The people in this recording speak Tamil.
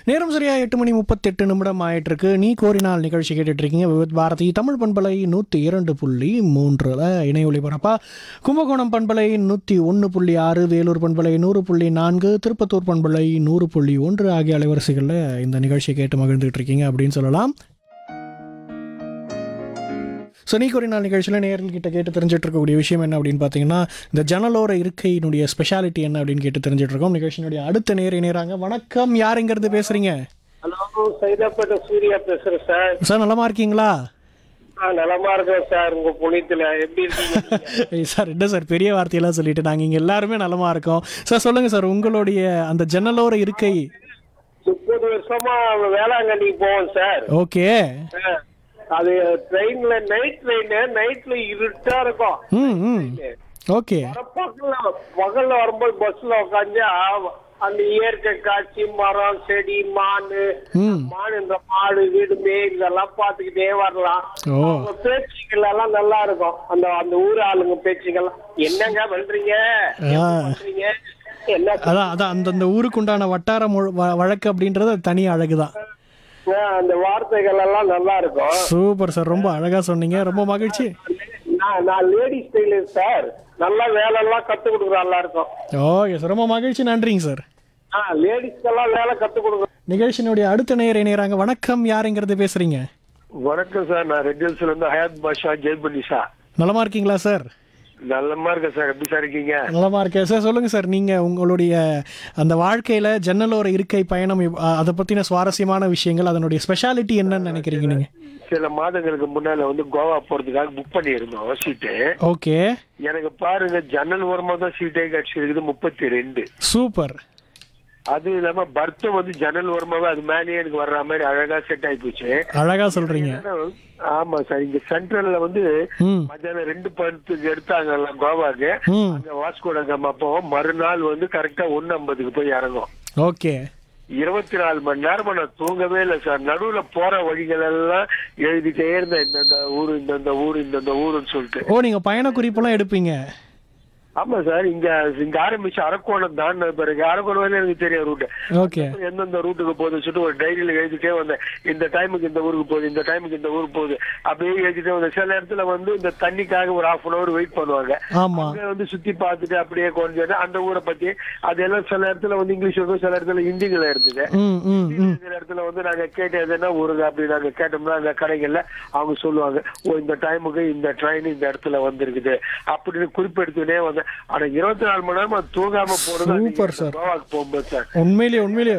நேரம் சரியா எட்டு மணி முப்பத்தெட்டு நிமிடம் ஆயிட்டு இருக்கு நீ கோரினால் நிகழ்ச்சி கேட்டுட்டு இருக்கீங்க விவித் பாரதி தமிழ் பண்பலை நூற்றி இரண்டு புள்ளி மூன்றில் இணை ஒளிபரப்பா கும்பகோணம் பண்பலை நூற்றி ஒன்று புள்ளி ஆறு வேலூர் பண்பலை நூறு புள்ளி நான்கு திருப்பத்தூர் பண்பலை நூறு புள்ளி ஒன்று ஆகிய அலைவரிசைகளில் இந்த நிகழ்ச்சியை கேட்டு மகிழ்ந்துட்டு இருக்கீங்க அப்படின்னு சொல்லலாம் ஸோ நீ ஒரு நாள் நிகழ்ச்சியில் நேர்கள்கிட்ட கேட்டு தெரிஞ்சுட்டு இருக்கக்கூடிய விஷயம் என்ன அப்படின்னு பார்த்தீங்கன்னா இந்த ஜன்னலோர இருக்கையினுடைய ஸ்பெஷாலிட்டி என்ன அப்படின்னு கேட்டு தெரிஞ்சுட்டு இருக்கோம் நிகழ்ச்சியினுடைய அடுத்த நேர் இணையறாங்க வணக்கம் யாருங்கிறது பேசுறீங்க ஹலோ சைதாப்பேட்டை சூர்யா பேசுறேன் சார் சார் நலமா இருக்கீங்களா ஆ நலமா இருக்கேன் சார் உங்க புனித்துல எப்படி இருக்கீங்க நீங்க? ஏய் சார் என்ன சார் பெரிய வார்த்தையெல்லாம் சொல்லிட்டு நாங்கள் இங்கே எல்லாருமே நலமா இருக்கோம் சார் சொல்லுங்க சார் உங்களுடைய அந்த ஜன்னலோர இருக்கை முப்பது வருஷமா வேளாங்கண்ணி போவோம் சார் ஓகே ஆ, அது ட்ரெயின்ல நைட் ட்ரெயின் நைட்ல இருட்டா இருக்கும் ம் ம் ஓகே பகல்ல பகல்ல வரும்போது பஸ்ல உட்காந்து அந்த இயற்கை காட்சி மரம் செடி மானு ம் மான் இந்த மாடு வீடு மேய் இதெல்லாம் பார்த்துக்கிட்டே வரலாம் ஓ அவங்க பேச்சுக்கள் எல்லாம் நல்லா இருக்கும் அந்த அந்த ஊர் ஆளுங்க பேச்சுக்கள் என்னங்க பண்றீங்க ஆ. பண்றீங்க என்ன அதான் அதான் அந்தந்த ஊருக்குண்டான வட்டார மொழ- வ- வழக்கு அப்படின்றது அது தனி அழகு தான் ஆ, அந்த வார்த்தைகள் எல்லாம் நல்லா இருக்கும் சூப்பர் சார் ரொம்ப அழகா சொன்னீங்க ரொம்ப மகிழ்ச்சி நான் நான் லேடிஸ் டெய்லர் சார் நல்லா வேலை எல்லாம் கத்து கொடுக்குறேன் எல்லாருக்கும் ஓகே சார் ரொம்ப மகிழ்ச்சி நன்றிங்க சார் ஆ லேடிஸ்க்கெல்லாம் வேலை கத்து கொடுக்குறேன் நிகழ்ச்சியினுடைய அடுத்த நேர் இணையறாங்க வணக்கம் யாருங்கிறது பேசுறீங்க வணக்கம் சார் நான் ரெட் ஹில்ஸ்ல இருந்து ஹயாத் பாஷா ஜெய்பனிஷா நலமா இருக்கீங்களா சார் நல்லமா இருக்கேன் சார் எப்படி சார் இருக்கீங்க நலமா இருக்கேன் சார் சொல்லுங்க சார் நீங்க உங்களுடைய அந்த வாழ்க்கையில ஜன்னலோர இருக்கை பயணம் இவ்- அ- அதை பத்தின சுவாரஸ்யமான விஷயங்கள் அதனுடைய ஸ்பெஷாலிட்டி என்னன்னு நினைக்கிறீங்க நீங்க சில மாதங்களுக்கு முன்னால வந்து கோவா போறதுக்காக புக் பண்ணியிருந்தோம் சீட்டு ஓகே எனக்கு பாருங்க ஜன்னல் ஓரமா தான் சீட்டே கிடைச்சிருக்குது முப்பத்தி ரெண்டு சூப்பர் அது இல்லாம பர்த்தும் வந்து ஜன்னல் ஓரமாவே அது மேலேயே எனக்கு வர்ற மாதிரி அழகா செட் ஆகி போச்சு அழகா சொல்றீங்க ஆமா சார் இங்க சென்ட்ரல்ல வந்து ம் மத்தியானம் ரெண்டு பத்துக்கு எடுத்தாங்கல்ல கோவாக்கு ம் அங்க வாஸ்கோட கம்மா போவோம் மறுநாள் வந்து கரெக்டா ஒன்னு ஐம்பதுக்கு போய் இறங்கும் ஓகே இருபத்தி நாலு மணி நேரமா நான் தூங்கவே இல்லை சார் நடுவுல போற வழிகள் எல்லாம் எழுதிட்டே இருந்தேன் இந்தந்த ஊரு இந்தந்த ஊரு இந்தந்த ஊருன்னு சொல்லிட்டு ஓ நீங்க பயண குறிப்பெல்லாம் எடுப்பீங்க ஆமா சார் இங்க இங்க ஆரம்பிச்சு அரக்கோணம் தாண்டின பிறகு அரக்கோணம் வரையும் எனக்கு தெரியும் ரூட் ஓகே எந்தெந்த ரூட்டுக்கு போகுதுன்னு சொல்லிட்டு ஒரு டைரியில எழுதிட்டே வந்தேன் இந்த டைமுக்கு இந்த ஊருக்கு போகுது இந்த டைமுக்கு இந்த ஊருக்கு போகுது அப்படியே எழுதிட்டே வந்தேன் சில இடத்துல வந்து இந்த தண்ணிக்காக ஒரு ஹாஃப் அன் அவர் வெயிட் பண்ணுவாங்க ஆமா அங்க வந்து சுத்தி பார்த்துட்டு அப்படியே கொஞ்சம் அந்த ஊரை பத்தி அதெல்லாம் சில இடத்துல வந்து இங்கிலீஷ் இருக்கும் சில இடத்துல ஹிந்தில இருந்தது ம் ம் ம் சில இடத்துல வந்து நாங்க கேட்ட எதுனா ஊருக்கு அப்படி நாங்க கேட்டோம்னா அந்த கடைகள்ல அவங்க சொல்லுவாங்க ஓ இந்த டைமுக்கு இந்த ட்ரெயின் இந்த இடத்துல வந்திருக்குது அப்படின்னு குறிப்பெடுத்துனே வந்தேன் ஆனா இருபத்தி நாலு மணி நேரமா தூங்காம போறது Super, அது sir. கோவாக்கு போகும்போது சார் உண்மையிலேயே உண்மையிலேயே